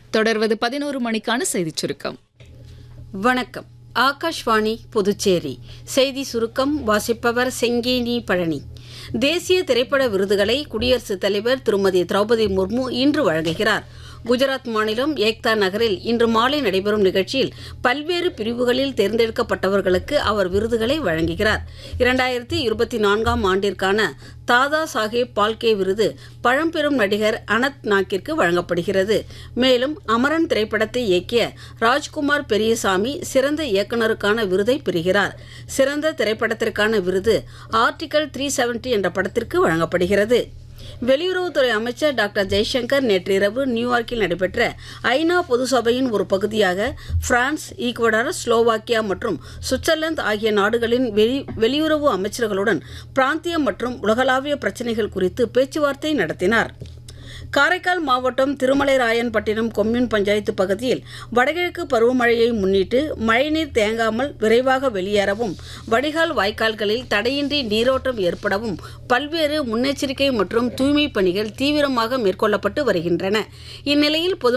தொடர்வது பதினோரு மணிக்கான செய்திச் சுருக்கம் வணக்கம் ஆகாஷ்வாணி புதுச்சேரி செய்தி சுருக்கம் வாசிப்பவர் செங்கேனி பழனி தேசிய திரைப்பட விருதுகளை குடியரசுத் தலைவர் திருமதி திரௌபதி முர்மு இன்று வழங்குகிறார் குஜராத் மாநிலம் ஏக்தா நகரில் இன்று மாலை நடைபெறும் நிகழ்ச்சியில் பல்வேறு பிரிவுகளில் தேர்ந்தெடுக்கப்பட்டவர்களுக்கு அவர் விருதுகளை வழங்குகிறார் இரண்டாயிரத்தி இருபத்தி நான்காம் ஆண்டிற்கான தாதா சாஹேப் பால்கே விருது பழம்பெரும் நடிகர் அனத் நாக்கிற்கு வழங்கப்படுகிறது மேலும் அமரன் திரைப்படத்தை இயக்கிய ராஜ்குமார் பெரியசாமி சிறந்த இயக்குனருக்கான விருதை பெறுகிறார் சிறந்த திரைப்படத்திற்கான விருது ஆர்டிகல் த்ரீ என்ற படத்திற்கு வழங்கப்படுகிறது வெளியுறவுத்துறை அமைச்சர் டாக்டர் ஜெய்சங்கர் நேற்றிரவு நியூயார்க்கில் நடைபெற்ற ஐநா பொது சபையின் ஒரு பகுதியாக பிரான்ஸ் ஈக்குவடார் ஸ்லோவாக்கியா மற்றும் சுவிட்சர்லாந்து ஆகிய நாடுகளின் வெளி வெளியுறவு அமைச்சர்களுடன் பிராந்திய மற்றும் உலகளாவிய பிரச்சினைகள் குறித்து பேச்சுவார்த்தை நடத்தினார் காரைக்கால் மாவட்டம் திருமலைராயன்பட்டினம் கொம்யூன் பஞ்சாயத்து பகுதியில் வடகிழக்கு பருவமழையை முன்னிட்டு மழைநீர் தேங்காமல் விரைவாக வெளியேறவும் வடிகால் வாய்க்கால்களில் தடையின்றி நீரோட்டம் ஏற்படவும் பல்வேறு முன்னெச்சரிக்கை மற்றும் தூய்மை பணிகள் தீவிரமாக மேற்கொள்ளப்பட்டு வருகின்றன இந்நிலையில் பொது